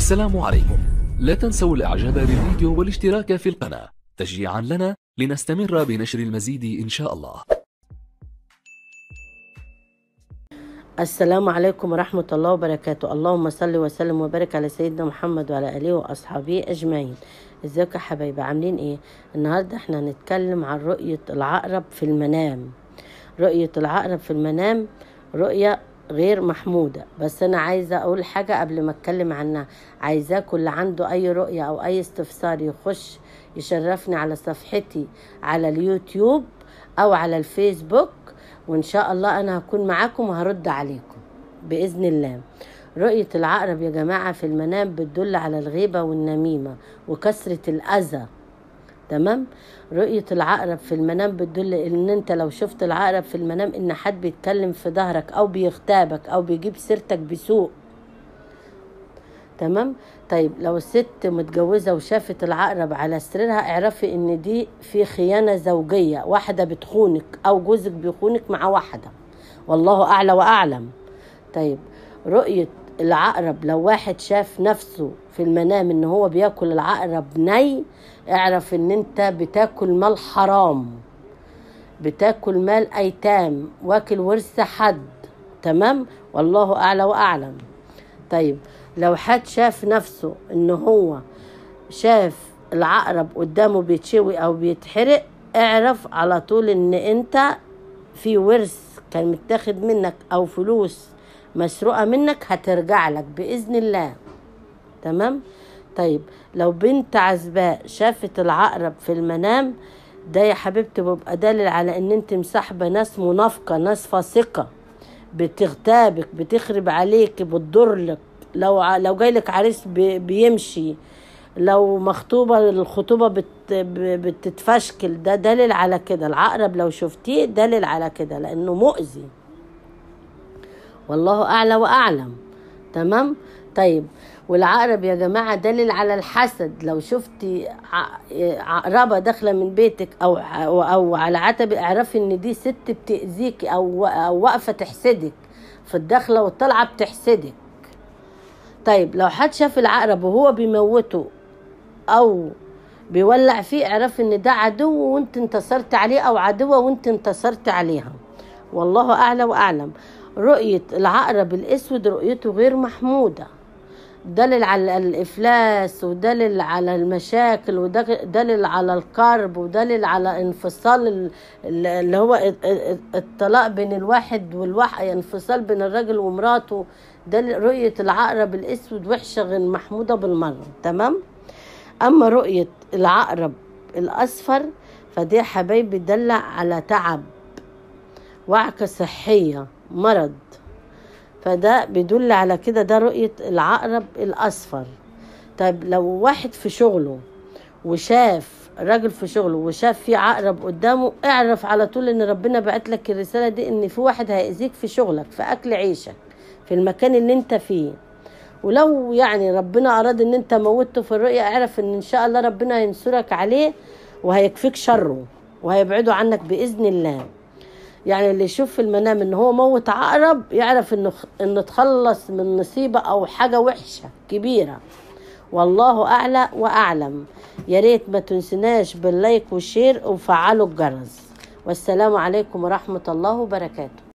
السلام عليكم لا تنسوا الاعجاب بالفيديو والاشتراك في القناة تشجيعا لنا لنستمر بنشر المزيد ان شاء الله السلام عليكم ورحمة الله وبركاته اللهم صل وسلم وبارك على سيدنا محمد وعلى آله وأصحابه أجمعين ازيكم يا حبايبي عاملين ايه النهاردة احنا هنتكلم عن رؤية العقرب في المنام رؤية العقرب في المنام رؤية غير محمودة بس أنا عايزة أقول حاجة قبل ما أتكلم عنها عايزاكم اللي عنده أي رؤية أو أي استفسار يخش يشرفني على صفحتي على اليوتيوب أو على الفيسبوك وإن شاء الله أنا هكون معاكم وهرد عليكم بإذن الله رؤية العقرب يا جماعة في المنام بتدل على الغيبة والنميمة وكثرة الأذى تمام رؤية العقرب في المنام بتدل ان انت لو شفت العقرب في المنام ان حد بيتكلم في ظهرك او بيغتابك او بيجيب سيرتك بسوء تمام طيب لو الست متجوزة وشافت العقرب على سريرها اعرفي ان دي في خيانة زوجية واحدة بتخونك او جوزك بيخونك مع واحدة والله اعلى واعلم طيب رؤية العقرب لو واحد شاف نفسه في المنام ان هو بياكل العقرب ني اعرف ان انت بتاكل مال حرام بتاكل مال ايتام واكل ورث حد تمام والله اعلى واعلم طيب لو حد شاف نفسه ان هو شاف العقرب قدامه بيتشوي او بيتحرق اعرف على طول ان انت في ورث كان متاخد منك او فلوس مسروقة منك هترجع لك بإذن الله تمام طيب لو بنت عزباء شافت العقرب في المنام ده يا حبيبتي بيبقى دليل على ان انت مصاحبه ناس منافقه ناس فاسقه بتغتابك بتخرب عليك بتضرلك لو ع- لو جايلك عريس بي- بيمشي لو مخطوبه الخطوبه بت ب- بتتفشكل ده دليل على كده العقرب لو شفتيه دليل على كده لانه مؤذي والله اعلى واعلم تمام طيب والعقرب يا جماعه دليل على الحسد لو شفتي ع- عقربه داخله من بيتك او او, أو على عتبه اعرفي ان دي ست بتاذيك او او واقفه تحسدك في الداخله والطلعه بتحسدك طيب لو حد شاف العقرب وهو بيموته او بيولع فيه اعرفي ان ده عدو وانت انتصرت عليه او عدوه وانت انتصرت عليها والله اعلى واعلم رؤيه العقرب الاسود رؤيته غير محموده دليل على الافلاس ودليل على المشاكل ودليل على الكرب ودليل على انفصال ال- ال- اللي هو الطلاق بين الواحد والواحد انفصال بين الراجل ومراته دليل رؤيه العقرب الاسود وحشه غير محموده بالمره تمام اما رؤيه العقرب الاصفر فدي يا حبايبي دل على تعب وعكة صحية مرض فده بيدل على كده ده رؤية العقرب الأصفر طيب لو واحد في شغله وشاف راجل في شغله وشاف في عقرب قدامه اعرف على طول ان ربنا بعت لك الرسالة دي ان في واحد هيأذيك في شغلك في اكل عيشك في المكان اللي انت فيه ولو يعني ربنا اراد ان انت موته في الرؤيا اعرف ان ان شاء الله ربنا هينصرك عليه وهيكفيك شره وهيبعده عنك باذن الله يعني اللي يشوف في المنام ان هو موت عقرب يعرف انه انه اتخلص من نصيبه او حاجه وحشه كبيره والله اعلى واعلم يا ريت ما تنسناش باللايك والشير وفعلوا الجرس والسلام عليكم ورحمه الله وبركاته